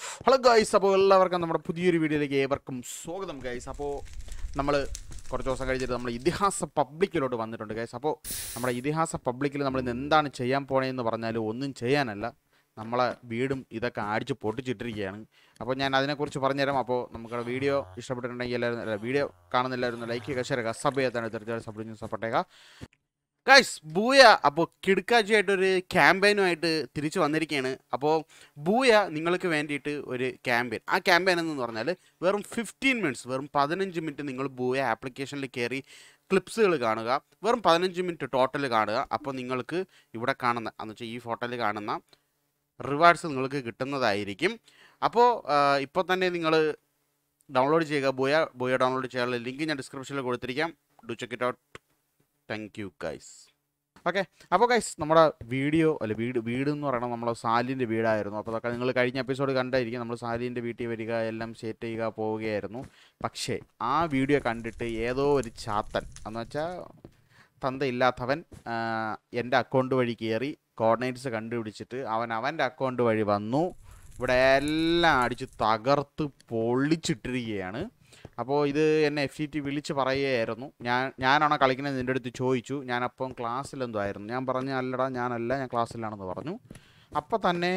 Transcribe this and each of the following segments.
Hello guys അപ്പോൾ എല്ലാവർക്കും നമ്മുടെ പുതിയൊരു വീഡിയോയിലേക്ക് ഏവർക്കും സ്വാഗതം ഗൈസ് അപ്പോൾ നമ്മൾ കുറച്ച് ദിവസം കഴിഞ്ഞിട്ട് നമ്മൾ ഇതിഹാസ പബ്ലിക്കിലോട്ട് വന്നിട്ടുണ്ട് ഗൈസ് അപ്പോൾ നമ്മുടെ ഇതിഹാസ പബ്ലിക്കിൽ നമ്മൾ ഇന്ന് എന്താണ് ചെയ്യാൻ പോണേന്ന് പറഞ്ഞാൽ ഒന്നും ചെയ്യാനല്ല നമ്മളെ വീടും ഇതൊക്കെ അടിച്ച് പൊട്ടിച്ചിട്ടിരിക്കുകയാണ് അപ്പോൾ ഞാൻ അതിനെക്കുറിച്ച് പറഞ്ഞുതരാം അപ്പോൾ നമുക്ക് വീഡിയോ ഇഷ്ടപ്പെട്ടിട്ടുണ്ടെങ്കിൽ എല്ലാവരും അല്ല, വീഡിയോ കാണുന്നില്ലായിരുന്നു ലൈക്ക് ചെയ്യുക ഷെയർ ചെയ്യുക സബ് ചെയ്യാത്താണ് തീർച്ചയായും സബ് ചെയ്ത് സപ്പോർട്ടേക്കുക ഗൈസ് ബൂയ അപ്പോൾ കിടുക്കാച്ചിയായിട്ടൊരു ക്യാമ്പയിനുമായിട്ട് തിരിച്ചു വന്നിരിക്കുകയാണ് അപ്പോൾ ബൂയ നിങ്ങൾക്ക് വേണ്ടിയിട്ട് ഒരു ക്യാമ്പയിൻ ആ ക്യാമ്പയിൻ എന്ന് പറഞ്ഞാൽ വെറും ഫിഫ്റ്റീൻ മിനിറ്റ്സ് വെറും പതിനഞ്ച് മിനിറ്റ് നിങ്ങൾ ബൂയ ആപ്ലിക്കേഷനിൽ കയറി ക്ലിപ്സുകൾ കാണുക വെറും പതിനഞ്ച് മിനിറ്റ് ടോട്ടൽ കാണുക അപ്പോൾ നിങ്ങൾക്ക് ഇവിടെ കാണുന്ന എന്ന് വെച്ചാൽ ഈ ഫോട്ടോയിൽ കാണുന്ന റിവാർഡ്സ് നിങ്ങൾക്ക് കിട്ടുന്നതായിരിക്കും അപ്പോൾ ഇപ്പോൾ തന്നെ നിങ്ങൾ ഡൗൺലോഡ് ചെയ്യുക ബോയ ബോയ ഡൗൺലോഡ് ചെയ്യാനുള്ള ലിങ്ക് ഞാൻ ഡിസ്ക്രിപ്ഷനിൽ കൊടുത്തിരിക്കാം do check it out thank you guys okay അപ്പോൾ ഗൈസ് നമ്മുടെ വീഡിയോ അല്ല വീട് വീട് എന്ന് പറയുന്നത് നമ്മളെ സാലിൻ്റെ വീടായിരുന്നു അപ്പോൾ അതൊക്കെ നിങ്ങൾ കഴിഞ്ഞ എപ്പിസോഡ് കണ്ടായിരിക്കും നമ്മൾ സാലിൻ്റെ വീട്ടിൽ വരിക എല്ലാം സെറ്റ് ചെയ്യുക പോവുകയായിരുന്നു പക്ഷേ ആ വീഡിയോ കണ്ടിട്ട് ഏതോ ഒരു ചാത്തൻ എന്ന് വെച്ചാൽ തന്തയില്ലാത്തവൻ ആ, എൻ്റെ അക്കൗണ്ട് വഴി കയറി കോർഡിനേറ്റ്സ് കണ്ടുപിടിച്ചിട്ട് അവൻ അവൻ്റെ അക്കൗണ്ട് വഴി വന്നു ഇവിടെ എല്ലാം അടിച്ച് തകർത്ത് പൊള്ളിച്ചിട്ടിരിക്കുകയാണ് അപ്പോൾ ഇത് എന്നെ എഫ് സി ടി വിളിച്ച് പറയുകയായിരുന്നു ഞാൻ ഞാനാണോ കളിക്കുന്നത് നിൻ്റെ അടുത്ത് ചോദിച്ചു ഞാനപ്പം ക്ലാസ്സിലെന്തോ ആയിരുന്നു ഞാൻ പറഞ്ഞു അല്ലടാ ഞാനല്ല ഞാൻ ക്ലാസ്സിലാണെന്ന് പറഞ്ഞു അപ്പം തന്നെ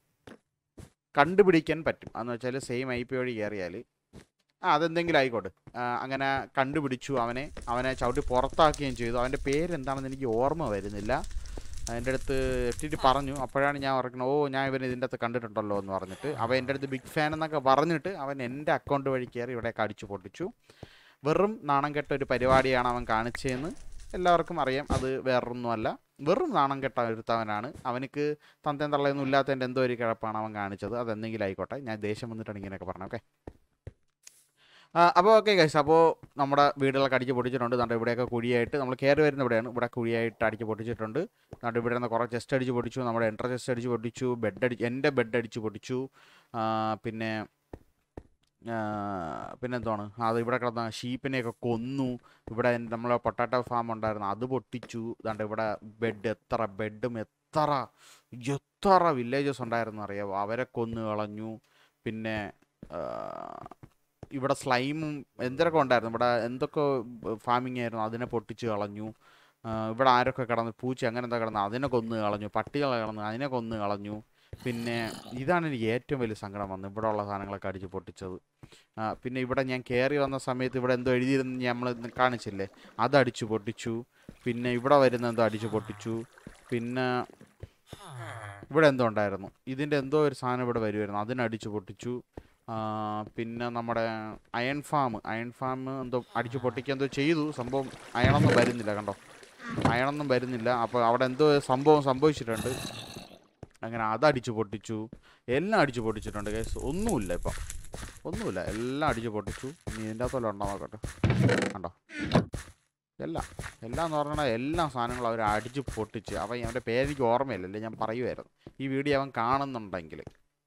കണ്ടുപിടിക്കാൻ പറ്റും എന്ന് വെച്ചാൽ സെയിം ഐ പി വഴി കയറിയാൽ ആ അതെന്തെങ്കിലും ആയിക്കോട്ടെ ആ, അങ്ങനെ കണ്ടുപിടിച്ചു അവനെ അവനെ ചവിട്ടി പുറത്താക്കുകയും ചെയ്തു അവൻ്റെ പേരെന്താണെന്ന് എനിക്ക് ഓർമ്മ വരുന്നില്ല എൻ്റെ അടുത്ത് എട്ടിട്ട് പറഞ്ഞു അപ്പോഴാണ് ഞാൻ ഓർക്കുന്നത് ഓ ഞാൻ ഇവൻ ഇതിൻ്റെ അകത്ത് കണ്ടിട്ടുണ്ടല്ലോ എന്ന് പറഞ്ഞിട്ട് അവൻ എൻ്റെ അടുത്ത് ബിഗ് ഫാൻ എന്നൊക്കെ പറഞ്ഞിട്ട് അവൻ എൻ്റെ അക്കൗണ്ട് വഴി കയറി ഇവിടേക്ക് അടിച്ചു പൊട്ടിച്ചു വെറും നാണം കെട്ട ഒരു പരിപാടിയാണ് അവൻ കാണിച്ചതെന്ന് എല്ലാവർക്കും അറിയാം അത് വേറൊന്നുമല്ല വെറും നാണം കെട്ട ഒരുത്തവനാണ് അവനക്ക് തന്തേം തള്ളയൊന്നും ഇല്ലാത്തതിൻ്റെ എന്തോ ഒരു കിഴപ്പാണ് അവൻ കാണിച്ചത് അതെന്തെങ്കിലും ആയിക്കോട്ടെ ഞാൻ ദേഷ്യം വന്നിട്ടാണ് ഇങ്ങനെയൊക്കെ പറഞ്ഞത് ഓക്കെ അപ്പോൾ ഓക്കെ ഗൈസ് അപ്പോൾ നമ്മുടെ വീടുകളൊക്കെ അടിച്ച് പൊട്ടിച്ചിട്ടുണ്ട് നമ്മുടെ ഇവിടെയൊക്കെ കുഴിയായിട്ട് നമ്മൾ കയറി വരുന്ന ഇവിടെയാണ് ഇവിടെ കുഴിയായിട്ട് അടിച്ച് പൊട്ടിച്ചിട്ടുണ്ട് നമ്മുടെ ഇവിടെ നിന്ന് കുറേ ചെസ്റ്റ് അടിച്ച് പൊട്ടിച്ചു നമ്മുടെ എൻട്ര ചെസ്റ്റ് അടിച്ച് പൊട്ടിച്ചു ബെഡ് അടിച്ച് എൻ്റെ ബെഡ് അടിച്ച് പൊട്ടിച്ചു ആ, പിന്നെ ആ, പിന്നെന്താണ് അത് ഇവിടെ കിടന്ന ഷീപ്പിനെയൊക്കെ കൊന്നു ഇവിടെ എൻ്റെ നമ്മളെ പൊട്ടാറ്റോ ഫാം ഉണ്ടായിരുന്നു അത് പൊട്ടിച്ചു ദാണ്ട് ഇവിടെ ബെഡ് എത്ര ബെഡും എത്ര എത്ര വില്ലേജസ് ഉണ്ടായിരുന്നു അറിയാമോ അവരെ കൊന്നു കളഞ്ഞു പിന്നെ ആ, ഇവിടെ സ്ലൈമും എന്തൊക്കെ ഉണ്ടായിരുന്നു ഇവിടെ എന്തൊക്കെ ഫാമിംഗ് ആയിരുന്നു അതിനെ പൊട്ടിച്ച് കളഞ്ഞു ആ, ഇവിടെ ആരൊക്കെ കിടന്ന് പൂച്ച അങ്ങനെ എന്താ കിടന്ന് അതിനെ കൊന്നു കളഞ്ഞു പട്ടികളെ കിടന്ന് അതിനെ കൊന്നു കളഞ്ഞു പിന്നെ ഇതാണ് എനിക്ക് ഏറ്റവും വലിയ സങ്കടം വന്നത് ഇവിടെ ഉള്ള സാധനങ്ങളൊക്കെ അടിച്ച് പൊട്ടിച്ചത് ആ, പിന്നെ ഇവിടെ ഞാൻ കയറി വന്ന സമയത്ത് ഇവിടെ എന്തോ എഴുതിയിരുന്ന് നമ്മൾ കാണിച്ചില്ലേ അത് അടിച്ചു പൊട്ടിച്ചു പിന്നെ ഇവിടെ വരുന്ന എന്തോ അടിച്ചു പൊട്ടിച്ചു പിന്നെ ഇവിടെ എന്തോ ഉണ്ടായിരുന്നു ഇതിൻ്റെ എന്തോ ഒരു സാധനം ഇവിടെ വരുമായിരുന്നു അതിനടിച്ചു പൊട്ടിച്ചു ആ, പിന്നെ നമ്മുടെ അയൺ ഫാം അയൺ ഫാം എന്തോ അടിച്ചു പൊട്ടിക്കുക എന്തോ ചെയ്തു സംഭവം അയണൊന്നും വരുന്നില്ല കണ്ടോ അയണൊന്നും വരുന്നില്ല അപ്പോൾ അവിടെ എന്തോ സംഭവം സംഭവിച്ചിട്ടുണ്ട് അങ്ങനെ അതടിച്ചു പൊട്ടിച്ചു എല്ലാം അടിച്ചു പൊട്ടിച്ചിട്ടുണ്ട് കേസ് ഒന്നുമില്ല ഇപ്പം ഒന്നുമില്ല എല്ലാം അടിച്ചു പൊട്ടിച്ചു ഇനി ഇതിൻ്റെ അകത്തല്ല ഉണ്ടോ നോക്കട്ടെ കണ്ടോ എല്ലാം എല്ലാം എന്ന് പറഞ്ഞാൽ എല്ലാ സാധനങ്ങളും അവർ അടിച്ച് പൊട്ടിച്ച് അവൻ അവൻ്റെ പേരെനിക്ക് ഓർമ്മയില്ലല്ലേ ഞാൻ പറയുമായിരുന്നു ഈ വീഡിയോ അവൻ കാണുന്നുണ്ടെങ്കിൽ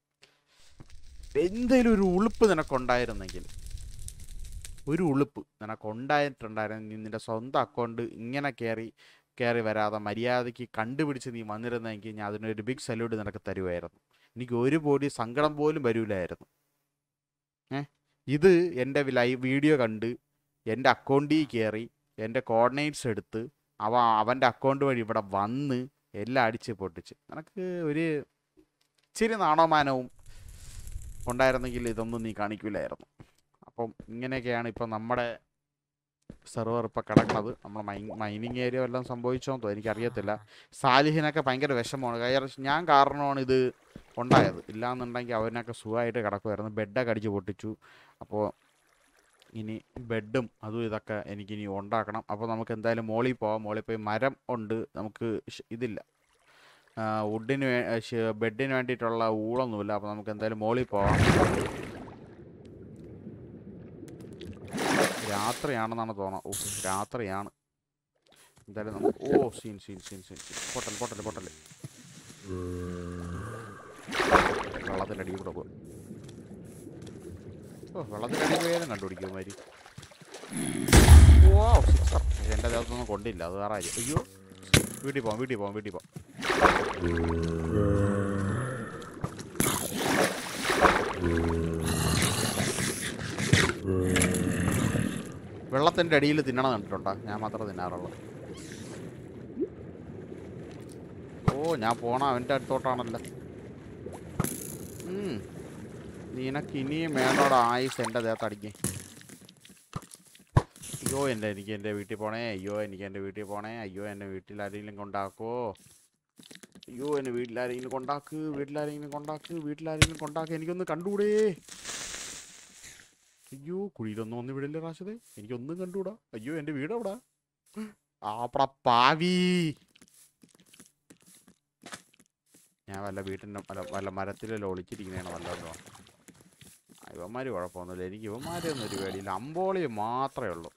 എന്തെങ്കിലും ഒരു ഉളുപ്പ് നിനക്കുണ്ടായിരുന്നെങ്കിൽ ഒരു ഉളുപ്പ് നിനക്കുണ്ടായിട്ടുണ്ടായിരുന്നെങ്കിൽ നിൻ്റെ സ്വന്തം അക്കൗണ്ട് ഇങ്ങനെ കയറി കയറി വരാതെ മര്യാദയ്ക്ക് കണ്ടുപിടിച്ച് നീ വന്നിരുന്നെങ്കിൽ ഞാൻ അതിനൊരു ബിഗ് സല്യൂട്ട് നിനക്ക് തരുമായിരുന്നു എനിക്ക് ഒരു പോടി സങ്കടം പോലും വരൂലായിരുന്നു ഏ ഇത് എൻ്റെ ലൈവ് വീഡിയോ കണ്ട് എൻ്റെ അക്കൗണ്ടിൽ കയറി എൻ്റെ കോർഡിനേറ്റ്സ് എടുത്ത് അവ അവൻ്റെ അക്കൗണ്ട് വഴി ഇവിടെ വന്ന് എല്ലാം അടിച്ച് പൊട്ടിച്ച് നിനക്ക് ഒരു ഇച്ചിരി നാണോമാനവും ഉണ്ടായിരുന്നെങ്കിൽ ഇതൊന്നും നീ കാണിക്കില്ലായിരുന്നു അപ്പം ഇങ്ങനെയൊക്കെയാണ് ഇപ്പം നമ്മുടെ സെർവർ ഇപ്പോൾ കിടക്കുന്നത് നമ്മൾ മൈ മൈനിങ് ഏരിയ വല്ലതും സംഭവിച്ചോ എന്തോ എനിക്കറിയത്തില്ല സാലിഹിനൊക്കെ ഭയങ്കര വിഷമമാണ് കാര്യം ഞാൻ കാരണമാണ് ഇത് ഉണ്ടായത് ഇല്ലാന്നുണ്ടെങ്കിൽ അവനൊക്കെ സുഖമായിട്ട് കിടക്കുമായിരുന്നു ബെഡൊക്കെ അടിച്ച് പൊട്ടിച്ചു അപ്പോൾ ഇനി ബെഡും അതും ഇതൊക്കെ എനിക്കിനി ഉണ്ടാക്കണം അപ്പോൾ നമുക്ക് എന്തായാലും മോളിൽ പോവാം മോളിൽ പോയി മരം ഉണ്ട് നമുക്ക് ഷ്- ഇതില്ല വുഡിന് വേ ഷ്- ബെഡിന് വേണ്ടിയിട്ടുള്ള ഊളൊന്നുമില്ല അപ്പോൾ നമുക്ക് എന്തായാലും മോളിൽ പോവാം രാത്രിയാണെന്നാണ് തോന്നുന്നത് ഓ രാത്രിയാണ് എന്തായാലും നമുക്ക് ഓ scene scene scene scene scene പൊട്ടൽ പൊട്ടൽ പൊട്ടൽ വെള്ളത്തിൻ്റെ അടിയിൽ കൂടെ പോകും ഓ വെള്ളത്തിൻ്റെ അടിയിൽ പോയാലും കണ്ടുപിടിക്കും മാതിരി ഓ സിക്സർ എൻ്റെ ദേഹത്തൊന്നും കൊണ്ടില്ല അത് വേറെ കാര്യം അയ്യോ വീട്ടിൽ പോവാം വീട്ടിൽ പോവാം വീട്ടിൽ പോവാം വെള്ളത്തിൻ്റെ അടിയിൽ തിന്നണം കണ്ടിട്ടുണ്ടോ ഞാൻ മാത്രമേ തിന്നാറുള്ളൂ ഓ ഞാൻ പോണ അവൻ്റെ അടുത്തോട്ടാണല്ലോ ഉം. നിനക്ക് ഇനിയും വേണ്ടോടെ ആയുസ് എൻ്റെ ദേഹത്ത് അടിക്കേ അയ്യോ എൻ്റെ എനിക്ക് എൻ്റെ വീട്ടിൽ പോണേ അയ്യോ എനിക്ക് എൻ്റെ വീട്ടിൽ പോണേ അയ്യോ എന്നെ വീട്ടിൽ ആരെങ്കിലും കൊണ്ടാക്കോ അയ്യോ എന്നെ വീട്ടിൽ ആരെങ്കിലും കൊണ്ടാക്ക് വീട്ടിൽ ആരെങ്കിലും കൊണ്ടാക്ക് വീട്ടിൽ ആരെങ്കിലും കൊണ്ടാക്ക് എനിക്കൊന്ന് കണ്ടുകൂടേ അയ്യോ കുഴിയിലൊന്നും ഒന്നും വിടില്ല റാശദേ എനിക്കൊന്നും കണ്ടുകൂടാ അയ്യോ എൻ്റെ വീട് എവിടാ ആപ്പട പാവി ഞാൻ വല്ല വീട്ടിൻ്റെ വല്ല വല്ല മരത്തിലല്ലോ ഒളിച്ചിരിക്കുന്നതാണ് വല്ലതോ ഇവന്മാർ കുഴപ്പമൊന്നുമില്ല എനിക്ക് ഇവന്മാരെയൊന്നും ഒരു പേടിയില്ല അമ്പോളി മാത്രമേ ഉള്ളൂ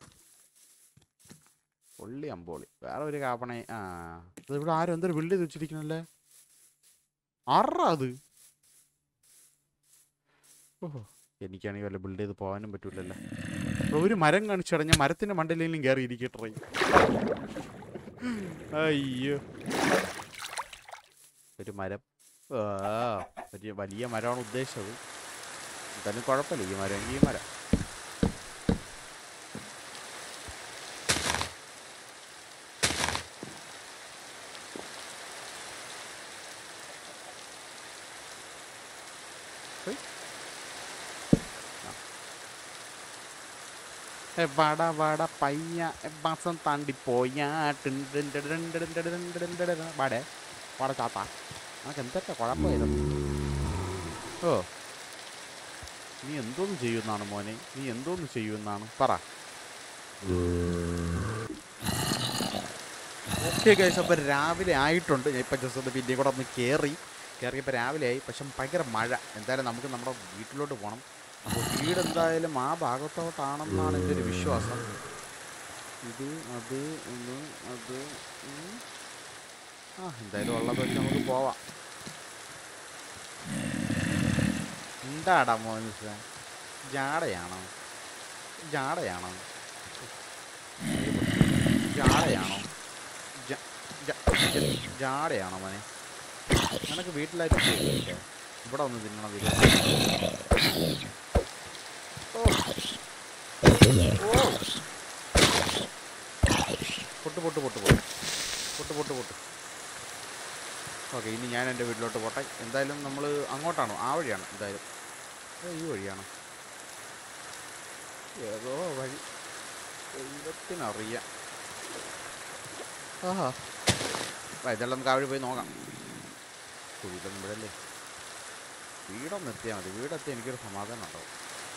ഉള്ളി അമ്പോളി വേറെ ഒരു കാപ്പണേ ആ ഇത് ഇവിടെ ആരും എന്തൊരു ബിൽഡ് ചെയ്ത് വെച്ചിരിക്കണല്ലേ ആറാ അത് ഓഹോ എനിക്കാണെങ്കിൽ വല്ല ബിൽഡ് ചെയ്ത് പോകാനും പറ്റൂലല്ലോ ഇവിടെ ഒരു മരം കാണിച്ചടഞ്ഞ മരത്തിന്റെ മണ്ടയിലെങ്കിലും കയറി ഇരിക്കട്ടെ അയ്യോ ഒരു മരം ആ ഒരു വലിയ മരമാണ് ഉദ്ദേശിച്ചത് എന്തായാലും കുഴപ്പമില്ല ഈ മരം ഈ മരം ഹേയ്. ആ. ഏ, വാട വാട പയ്യ ഏ, മാസം താണ്ടി പോയാ വാടേ വാട ചാത്ത നമുക്ക് എന്തൊക്കെ കുഴപ്പമായിരുന്നു ഓ നീ എന്തോന്ന് ചെയ്യുമെന്നാണ് മോനെ നീ എന്തോന്ന് ചെയ്യുമെന്നാണ് പറ ഓക്കെ ഗൈസ് അപ്പോൾ രാവിലെ ആയിട്ടുണ്ട് ഞാൻ ഇപ്പം ജസ്റ്റ് ഒന്ന് പിന്നെയും കൂടെ ഒന്ന് കയറി കയറിയപ്പോൾ രാവിലെ ആയി പക്ഷെ ഭയങ്കര മഴ എന്തായാലും നമുക്ക് നമ്മുടെ വീട്ടിലോട്ട് പോകണം അപ്പോൾ വീട് എന്തായാലും ആ ഭാഗത്തോട്ടാണെന്നാണ് എൻ്റെ ഒരു വിശ്വാസം ഇത് അത് ഇത് അത് ഉം. ആ എന്തായാലും ഉള്ളത് വെച്ച് നമുക്ക് പോവാം എന്താടാ മോനിസ ജാടയാണോ ജാടയാണോ ജാടയാണോ ജ- ജ- ജ- ജാടയാണോ മോനെ നിനക്ക് വീട്ടിലായിട്ട് ചെയ്യില്ലേ? ഇവിടെ ഒന്ന് തിന്നണം ഇതില്. ഓ ഓ പൊട്ട് പൊട്ട് പൊട്ട് പൊട്ട് പൊട്ട് പൊട്ട് പൊട്ട് ഓക്കെ ഇനി ഞാൻ എൻ്റെ വീട്ടിലോട്ട് പോട്ടെ എന്തായാലും നമ്മൾ അങ്ങോട്ടാണോ ആ വഴിയാണ് എന്തായാലും അതോ ഈ വഴിയാണ് ഏതോ വഴി ദൈവത്തിനറിയാം ആഹാ ആ, ഇതെല്ലാം നമുക്ക് ആ വഴി പോയി നോക്കാം കുഴിയിലൊന്നും ഇവിടല്ലേ വീടൊന്ന് എത്തിയാൽ മതി വീടെത്തി എനിക്കൊരു സമാധാനം ഉണ്ടാവും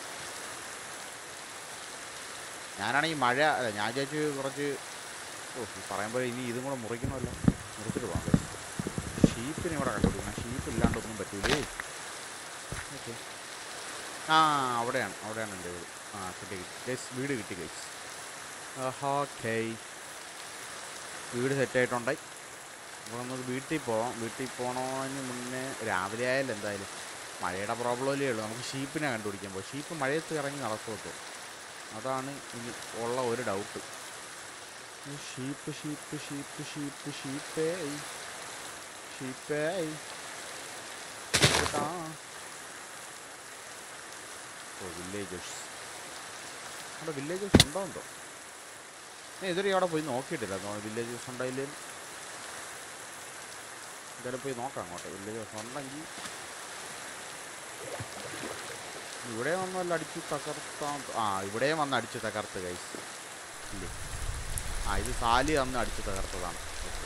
ഞാനാണെങ്കിൽ മഴ അല്ല ഞാൻ വിചാരിച്ച് കുറച്ച് ഓ ഈ പറയുമ്പോൾ ഇനി ഇതും കൂടെ മുറിക്കണമല്ലോ മുറിച്ചിട്ട് പോകാം ഷീപ്പിനെ ഇവിടെ കണ്ടുപിടിക്കണം ഷീപ്പ് ഇല്ലാണ്ടൊന്നും പറ്റൂലേ ഓക്കെ ആ അവിടെയാണ് അവിടെയാണ് എൻ്റെ വീട് ആ കിട്ടി കിട്ടി ഗൈസ് വീട് കിട്ടി ഗൈസ് ഓക്കെ വീട് സെറ്റായിട്ടുണ്ടായി അപ്പോൾ നമുക്ക് വീട്ടിൽ പോവാം വീട്ടിൽ പോകണതിന് മുന്നേ രാവിലെ ആയാലും എന്തായാലും മഴയുടെ പ്രോബ്ലമല്ലേ ഉള്ളൂ നമുക്ക് ഷീപ്പിനെ കണ്ടുപിടിക്കാൻ പോകും ഷീപ്പ് മഴയത്ത് ഇറങ്ങി നടക്കുമോ അതാണ് ഇനി ഉള്ള ഒരു doubt sheep sheep sheep sheep ഷീപ്പേ ഷീപ്പേ ആ ഓ വില്ലേജേഴ്സ് അവിടെ വില്ലേജേഴ്സ് ഉണ്ടോ എന്തോ ഞാൻ ഇതുവരെ അവിടെ പോയി നോക്കിയിട്ടില്ല വില്ലേജേഴ്സ് ഉണ്ടായില്ലേ എന്തായാലും പോയി നോക്കാം അങ്ങോട്ട് വില്ലേജേഴ്സ് ഉണ്ടെങ്കിൽ ഇവിടെ വന്നല്ല അടിച്ച് തകർത്താൻ ആ ഇവിടെയും വന്ന് അടിച്ച് തകർത്ത് കൈസ് ഇല്ലേ ആ ഇത് സാലി അന്ന് അടിച്ച് തകർത്തതാണ് ഓക്കെ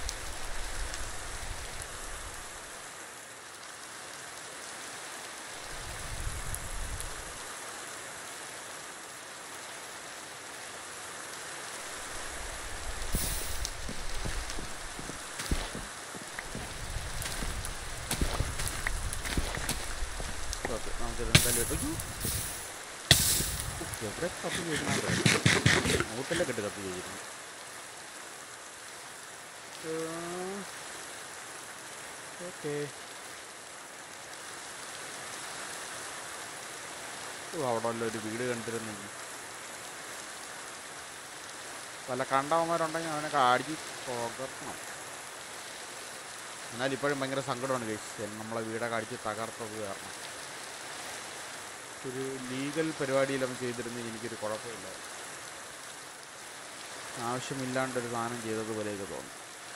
ഓക്കെ നമുക്ക് എന്തായാലും അയ്യോ ഉഫ്, എവിടെ കത്ത് ചെയ്യുന്നുണ്ട് മൂട്ടിലെ കെട്ട് കത്ത് ചെയ്യുന്നു ഓക്കെ അവിടെ വല്ല ഒരു വീട് കണ്ടിരുന്നെങ്കിൽ വല്ല കണ്ടവന്മാരുണ്ടെങ്കിൽ അവനെ കാടി തകർക്കണം എന്നാൽ ഇപ്പോഴും ഭയങ്കര സങ്കടമാണ് കഴിച്ചത് നമ്മളെ വീടൊക്കെ അടിച്ച് തകർത്തത് കാരണം ഒരു ലീഗൽ പരിപാടിയിൽ അവൻ ചെയ്തിരുന്നെങ്കിൽ എനിക്കൊരു കുഴപ്പമില്ല ആവശ്യമില്ലാണ്ടൊരു സാധനം ചെയ്തതുപോലെയൊക്കെ തോന്നും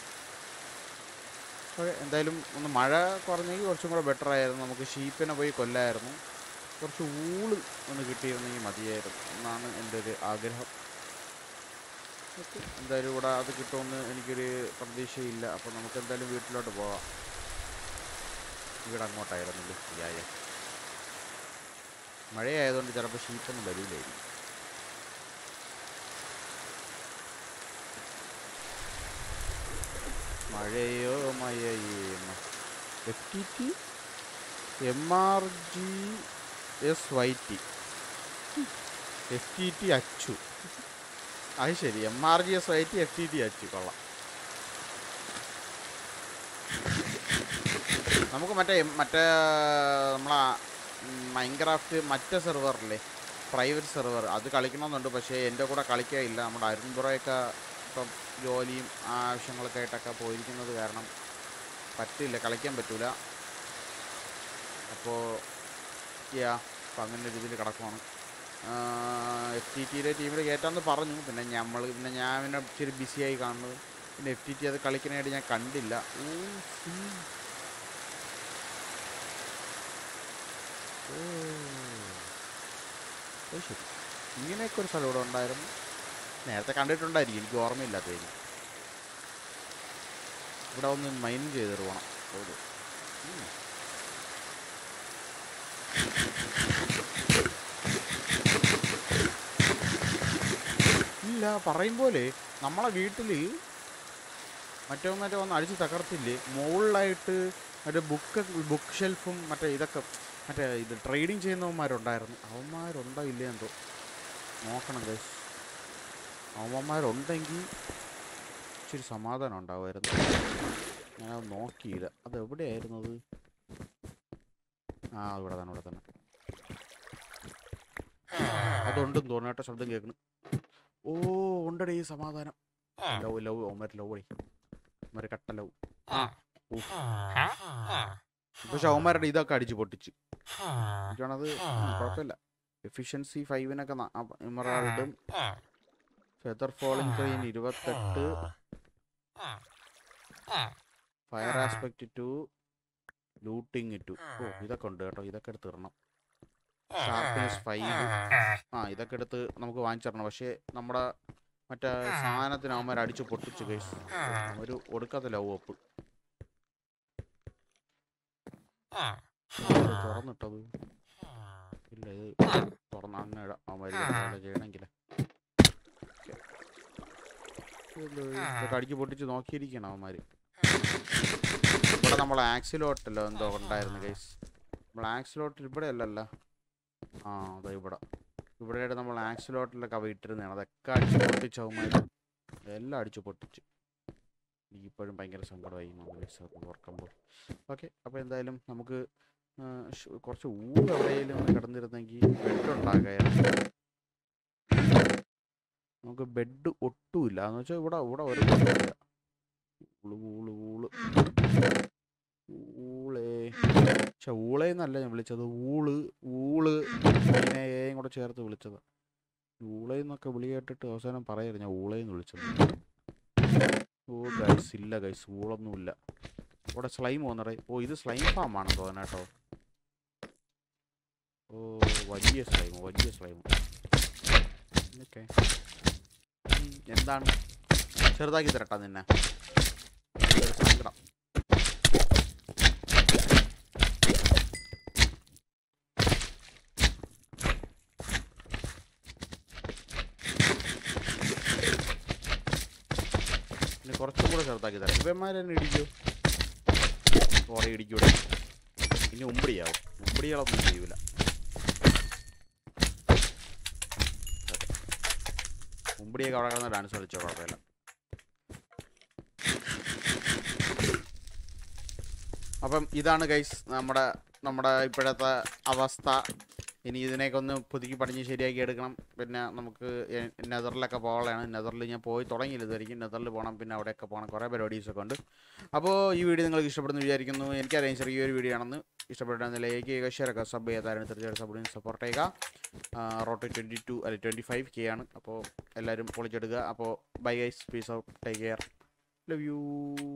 ഓക്കെ എന്തായാലും ഒന്ന് മഴ കുറഞ്ഞെങ്കിൽ കുറച്ചും കൂടെ ബെറ്റർ ആയിരുന്നു നമുക്ക് ഷീപ്പിനെ പോയി കൊല്ലായിരുന്നു കുറച്ച് ഊള് ഒന്ന് കിട്ടിയിരുന്നെങ്കിൽ മതിയായിരുന്നു എന്നാണ് എൻ്റെ ഒരു ആഗ്രഹം ഓക്കെ എന്തായാലും ഇവിടെ അത് കിട്ടുമെന്ന് എനിക്കൊരു പ്രതീക്ഷയില്ല അപ്പോൾ നമുക്ക് എന്തായാലും വീട്ടിലോട്ട് പോകാം ഇവിടെ അങ്ങോട്ടായിരുന്നില്ലേ യായ മഴയായതുകൊണ്ട് ചിലപ്പോൾ ഷീപ്പൊന്നും വരില്ലായിരിക്കും മഴയോ മഴയേമ F T T M R G S Y T F T T അച്ചു അത് ശരി M R G S Y T F T T അച്ചു കൊള്ളാം നമുക്ക് മറ്റേ മറ്റേ നമ്മളെ മൈൻക്രാഫ്റ്റ് മറ്റേ സെർവറില്ലേ പ്രൈവറ്റ് സെർവർ അത് കളിക്കണമെന്നുണ്ട് പക്ഷേ എൻ്റെ കൂടെ കളിക്കാനില്ല നമ്മുടെ അരുൺപുറയൊക്കെ ഇപ്പം ജോലിയും ആവശ്യങ്ങളൊക്കെ ആയിട്ടൊക്കെ പോയിരിക്കുന്നത് കാരണം പറ്റില്ല കളിക്കാൻ പറ്റൂല അപ്പോൾ യാ അപ്പം അങ്ങനെ ഒരു ഇതിൽ കിടക്കുവാണ് എഫ് ടി ടിയിലെ ടീമിൽ കയറ്റാമെന്ന് പറഞ്ഞു പിന്നെ നമ്മൾ പിന്നെ ഞാൻ പിന്നെ ഇച്ചിരി ബിസിയായി കാണുന്നത് പിന്നെ എഫ് ടി ടി അത് കളിക്കാനായിട്ട് ഞാൻ കണ്ടില്ല ഓ, ഉം. ഓ. അത് ശരി ഇങ്ങനെയൊക്കെ ഒരു സ്ഥലം ഇവിടെ ഉണ്ടായിരുന്നു നേരത്തെ കണ്ടിട്ടുണ്ടായിരിക്കും എനിക്ക് ഓർമ്മയില്ലാത്തതായിരിക്കും ഇവിടെ ഒന്ന് മൈൻ ചെയ്തിട്ട് പോകണം ഒരു ഉം. ഇല്ല പറയും പോലെ നമ്മളെ വീട്ടിൽ മറ്റോ മറ്റോ ഒന്ന് അടിച്ച് തകർത്തില്ലേ മുകളിലായിട്ട് മറ്റേ ബുക്ക് ബുക്ക് ഷെൽഫും മറ്റേ ഇതൊക്കെ മറ്റേ ഇത് ട്രേഡിങ് ചെയ്യുന്നവന്മാരുണ്ടായിരുന്നു അവന്മാരുണ്ടോ ഇല്ലേ എന്തോ നോക്കണം ഗൈസ് അവന്മാരുണ്ടെങ്കിൽ ഇച്ചിരി സമാധാനം ഉണ്ടാവുമായിരുന്നു ഞാനത് നോക്കിയില്ല അത് എവിടെയായിരുന്നത് ആ ഇവിടെ തന്നെ ഇവിടെ തന്നെ അതുണ്ടെന്ന് തോന്നുന്നു കേട്ടോ ശബ്ദം കേൾക്കുന്നു ഓ ഉണ്ടടി ഈ സമാധാനം ലവ് ലവ് ഓമർ ലവ് അടി ഓമർ കട്ട ലവ് പക്ഷെ അവന്മാരുടെ ഇതൊക്കെ അടിച്ച് പൊട്ടിച്ച് എനിക്കാണത് ഉം, കുഴപ്പമില്ല എഫിഷ്യൻസി ഫൈവിനൊക്കെ ഇമറാൾഡും ഫെദർ ഫോളിംഗ് ക്രീൻ ഇരുപത്തെട്ട് fire aspect two looting two ഓ ഇതൊക്കെ ഉണ്ട് കേട്ടോ ഇതൊക്കെ എടുത്ത് ഇടണം ഷാർപ്പ്നെസ് ഫൈവ് ആ ഇതൊക്കെ എടുത്ത് നമുക്ക് വാങ്ങിച്ചിടണം പക്ഷേ നമ്മുടെ മറ്റേ സാധനത്തിന് അവന്മാർ അടിച്ച് പൊട്ടിച്ച് കേസ് ഒരു ഒടുക്കാത്ത ലവ് ഒപ്പ് തുറന്നിട്ടത് ഇല്ല ഇത് തുറന്ന് അങ്ങനെ ഇടാം അവന്മാർ ചെയ്യണമെങ്കിൽ ഇതൊക്കെ അടിച്ച് പൊട്ടിച്ച് നോക്കിയിരിക്കണം അവന്മാർ ഇവിടെ നമ്മൾ ആക്സിലോട്ടല്ലോ എന്തോ ഉണ്ടായിരുന്നു കേസ് നമ്മൾ ആക്സിലോട്ട് ഇവിടെ അല്ലല്ലോ ആ അതെ ഇവിടെ ഇവിടെയായിട്ട് നമ്മൾ ആക്സിലോട്ടിലൊക്കെ അവ ഇട്ടിരുന്നതാണ് അതൊക്കെ അടിച്ച് പൊട്ടിച്ച് അവന്മാർ എല്ലാം അടിച്ച് പൊട്ടിച്ച് എനിക്ക് ഇപ്പോഴും ഭയങ്കര സങ്കടമായി മൊബൈൽസ് ഓർക്കുമ്പോൾ ഓക്കെ അപ്പോൾ എന്തായാലും നമുക്ക് ആ, ഷ്- കുറച്ച് ഊര് എവിടെയെങ്കിലും ഒന്ന് കിടന്നിരുന്നെങ്കിൽ ബെഡ് ഉണ്ടാക്കായിരുന്നു നമുക്ക് ബെഡ് ഒട്ടുമില്ല എന്ന് വെച്ചാൽ ഇവിടെ ഇവിടെ ഒരു ബെഡില്ല ഊള് ഊള് ഊള് ഊളേ പക്ഷെ ഊളേന്നല്ല ഞാൻ വിളിച്ചത് ഊള് ഊള് അതിനെ ഏയും കൂടെ ചേർത്ത് വിളിച്ചത് ഊളേന്നൊക്കെ വിളി കേട്ടിട്ട് അവസാനം പറയരുത് ഞാൻ ഊളേന്ന് വിളിച്ചത് ഓ ഗൈസ് ഇല്ല ഗൈസ് ഊളൊന്നുമില്ല ഇവിടെ സ്ലൈം വന്നറേ ഓ ഇത് സ്ലൈം ഫാം ആണെന്ന് തോന്നുന്നു കേട്ടോ ഓ വലിയ സ്ലൈം വലിയ സ്ലൈം ഓക്കെ എന്താണ് ചെറുതാക്കി തരട്ടാ നിന്നെ ഒരു സങ്കടം ഇനി കുറച്ചും കൂടെ ചെറുതാക്കി തരാം ഇവന്മാർ തന്നെ ഇടിക്കോ ഓടെ ഇടിക്കൂടെ ഇനി ഉമ്പടിയാവും ഉമ്പടികളൊന്നും ചെയ്യൂല ഉമ്പടിയൊക്കെ അവിടെ കിടന്ന് ഡാൻസ് കളിച്ചോ കുഴപ്പമില്ല അപ്പം ഇതാണ് ഗൈസ് നമ്മുടെ നമ്മുടെ ഇപ്പോഴത്തെ അവസ്ഥ ഇനി ഇതിനെയൊക്കെ ഒന്ന് പുതുക്കി പണിഞ്ഞ് ശരിയാക്കി എടുക്കണം പിന്നെ നമുക്ക് എ- നെതറിലൊക്കെ പോകാനാണ് നെതറിൽ ഞാൻ പോയി തുടങ്ങിയില്ല ഇതുവരെയും നെതറിൽ പോകണം പിന്നെ അവിടെയൊക്കെ പോകണം കുറേ പരിപാടീസൊക്കെ ഉണ്ട് അപ്പോൾ ഈ വീഡിയോ നിങ്ങൾക്ക് ഇഷ്ടപ്പെടുന്നു വിചാരിക്കുന്നു എനിക്കറിയാം ചെറിയൊരു വീഡിയോ ആണെന്ന് ഇഷ്ടപ്പെട്ടാൽ ലൈക്ക് ചെയ്യുക ഷെയർ ചെയ്യുക സബ് ചെയ്യുക തീർച്ചയായിട്ടും സബ് സപ്പോർട്ട് ചെയ്യുക റോട്ട് ട്വൻറ്റി ടു അല്ലെ ട്വൻറ്റി ഫൈവ് കെ ആണ് അപ്പോൾ എല്ലാവരും പൊളിച്ചെടുക്കുക അപ്പോൾ bye guys peace out take care love U